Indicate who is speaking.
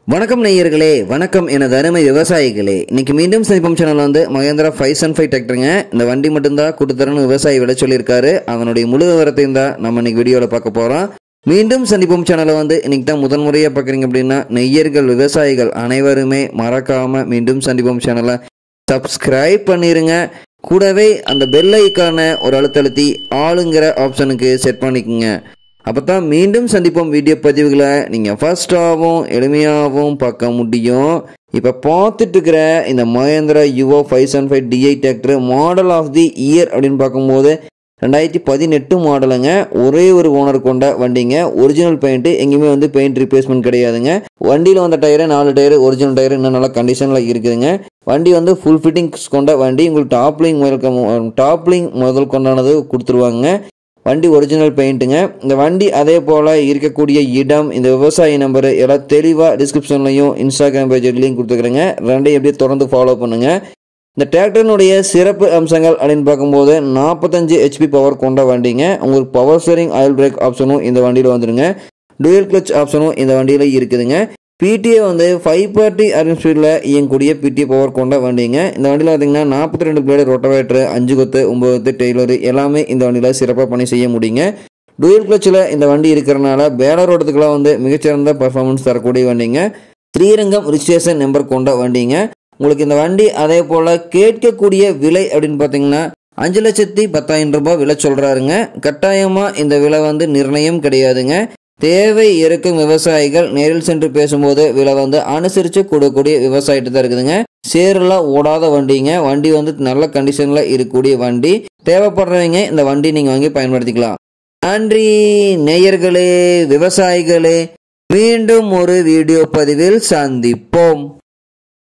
Speaker 1: வணக்கம் நேயர்களே வணக்கம் எனது அருமை விவசாயிகளே இன்னைக்கு மீண்டும் சந்திப்போம் சேனல் வந்து மகேந்திரா ஃபைவ் செவன் ஃபைவ் டிராக்டருங்க இந்த வண்டி மட்டும்தான் கொடுத்துறன்னு விவசாயி விலை சொல்லியிருக்காரு அதனுடைய முழு விவரத்தையும் தான் நம்ம இன்னைக்கு வீடியோவில் பார்க்க போகிறோம் மீண்டும் சந்திப்போம் சேனலை வந்து இன்னைக்கு தான் முதல் முறையாக பார்க்குறீங்க அப்படின்னா நெய்யர்கள் விவசாயிகள் அனைவருமே மறக்காமல் மீண்டும் சந்திப்போம் சேனலை சப்ஸ்கிரைப் பண்ணிருங்க கூடவே அந்த பெல் ஐக்கானை ஒரு அழுத்தழுத்தி ஆளுங்கிற ஆப்ஷனுக்கு செட் பண்ணிக்கோங்க அப்போ தான் மீண்டும் சந்திப்போம் வீடியோ பதிவுகளை நீங்கள் ஃபர்ஸ்டாகவும் எளிமையாகவும் பார்க்க முடியும் இப்போ பார்த்துட்டு இருக்கிற இந்த Mahindra Yuvo five seven five DI tractor model of the year அப்படின்னு பார்க்கும்போது ரெண்டாயிரத்தி பதினெட்டு மாடலுங்க ஒரே ஒரு ஓனர் கொண்ட வண்டிங்க ஒரிஜினல் பெயிண்ட் எங்கேயுமே வந்து பெயிண்ட் ரிப்ளேஸ்மெண்ட் கிடையாதுங்க வண்டியில் வந்த டயரு நாலு டயரு ஒரிஜினல் டயரு இன்னும் நல்ல கண்டிஷனில் இருக்குதுங்க வண்டி வந்து ஃபுல் ஃபிட்டிங்ஸ் கொண்ட வண்டி உங்களுக்கு டாப்லிங் முதல் டாப்லிங் முதல் கொண்டானது கொடுத்துருவாங்க வண்டி ஒரிஜினல் பெயிண்ட்டுங்க இந்த வண்டி அதே போல் இருக்கக்கூடிய இடம் இந்த விவசாயி நம்பர் எல்லாம் தெளிவாக டிஸ்கிரிப்ஷன்லையும் இன்ஸ்டாகிராம் பேஜ் லிங்க் கொடுத்துக்கிறேங்க ரெண்டையும் எப்படியே தொடர்ந்து ஃபாலோ பண்ணுங்கள் இந்த டிராக்டரினுடைய சிறப்பு அம்சங்கள் அப்படின்னு பார்க்கும்போது நாற்பத்தஞ்சு ஹெச்பி பவர் கொண்ட வண்டிங்க உங்களுக்கு பவர் ஸ்டேரிங் ஆயில் பிரேக் ஆப்ஷனும் இந்த வண்டியில் வந்துடுங்க டூயல் கிளச் ஆப்ஷனும் இந்த வண்டியில் இருக்குதுங்க பிடிஏ வந்து ஃபைவ் பார்ட்டி அரின் ஸ்பீடில் இயங்கக்கூடிய பிடிஏ பவர் கொண்ட வண்டிங்க இந்த வண்டியில் பார்த்தீங்கன்னா நாற்பத்தி ரெண்டு பிளேடு ரொட்டவேட்ரு அஞ்சு கொத்து ஒம்பது கொத்து டெய்லரு எல்லாமே இந்த வண்டியில் சிறப்பாக பணி செய்ய முடியுங்க டூயல் கிளச்சில் இந்த வண்டி இருக்கிறனால பேலர் ஓட்டத்துக்கெல்லாம் வந்து மிகச்சிறந்த பர்ஃபார்மன்ஸ் தரக்கூடிய வண்டிங்க ஸ்ரீரங்கம் ரிஜிஸ்ட்ரேஷன் நம்பர் கொண்ட வண்டிங்க உங்களுக்கு இந்த வண்டி அதே போல் கேட்கக்கூடிய விலை அப்படின்னு பார்த்தீங்கன்னா அஞ்சு லட்சத்தி பத்தாயிரம் ரூபாய் விலை சொல்கிறாருங்க கட்டாயமாக இந்த விலை வந்து நிர்ணயம் கிடையாதுங்க தேவை இருக்கும் விவசாயிகள் நேரில் சென்று பேசும்போது விலை வந்து அனுசரித்து கொடுக்கக்கூடிய விவசாயிட்டு தான் இருக்குதுங்க சேரெல்லாம் ஓடாத வண்டிங்க வண்டி வந்து நல்ல கண்டிஷனில் இருக்கக்கூடிய வண்டி தேவைப்படுறவங்க இந்த வண்டி நீங்கள் வாங்கி பயன்படுத்திக்கலாம் நன்றி நேயர்களே விவசாயிகளே மீண்டும் ஒரு வீடியோ பதிவில் சந்திப்போம்